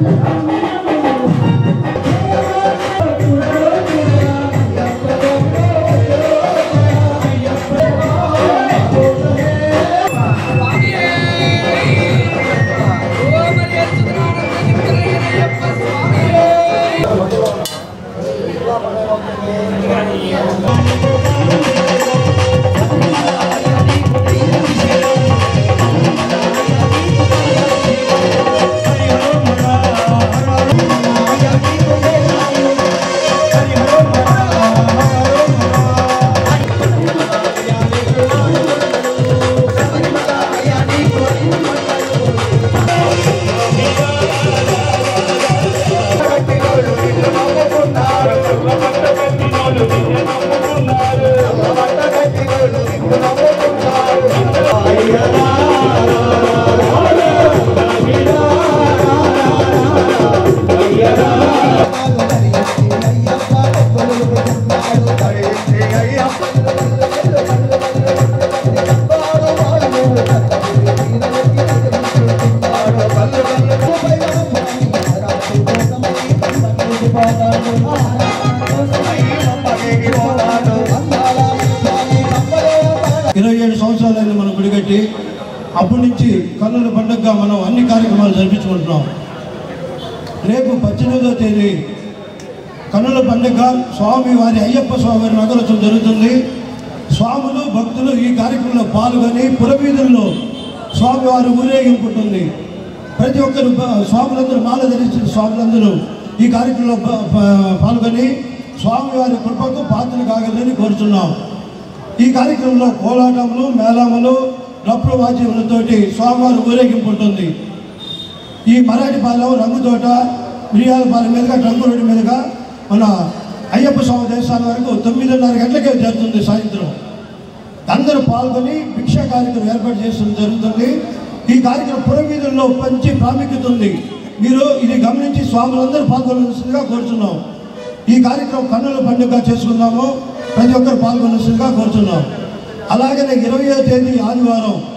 ఇరవై ఏడు సంవత్సరాలైంది మనం గుడిగట్టి అప్పటి నుంచి కన్నుల పండుగగా మనం అన్ని కార్యక్రమాలు జరిపించుకుంటున్నాం రేపు పద్దెనిమిదో తేదీ కన్నుల పండుగ స్వామి వారి అయ్యప్ప స్వామి వారి నగరోత్సవం జరుగుతుంది స్వాములు భక్తులు ఈ కార్యక్రమంలో పాల్గొని పురవీధుల్లో స్వామివారి ఊరేగింపు ఉంటుంది ప్రతి ఒక్కరు బ- స్వాములందరూ మాల ధరించిన స్వాములందరూ ఈ కార్యక్రమంలో ప- ప- పాల్గొని స్వామివారి కృపకు పాత్రలు కాగలని కోరుతున్నాం ఈ కార్యక్రమంలో కోలాటములు మేళములు డప్పుల వాద్యములతోటి స్వామివారి ఊరేగింపు ఉంటుంది ఈ మరాఠీపాలెం రంగుతోట మిరియాలపాలెం మీదుగా ట్రంకు రోడ్డు మీదుగా మన అయ్యప్ప స్వామి దేవస్థానం వరకు తొమ్మిదిన్నర గంటలకే జరుగుతుంది సాయంత్రం అందరూ పాల్గొని భిక్షా కార్యక్రమం ఏర్పాటు చేస్తుంది జరుగుతుంది ఈ కార్యక్రమం పురవీధుల్లో మంచి ప్రాముఖ్యత ఉంది మీరు ఇది గమనించి స్వాములందరూ పాల్గొనవలసిందిగా కోరుతున్నాం ఈ కార్యక్రమం కన్నుల పండుగ చేసుకుందాము ప్రతి ఒక్కరు పాల్గొనవలసిందిగా కోరుతున్నాం అలాగనే ఇరవయో తేదీ ఆదివారం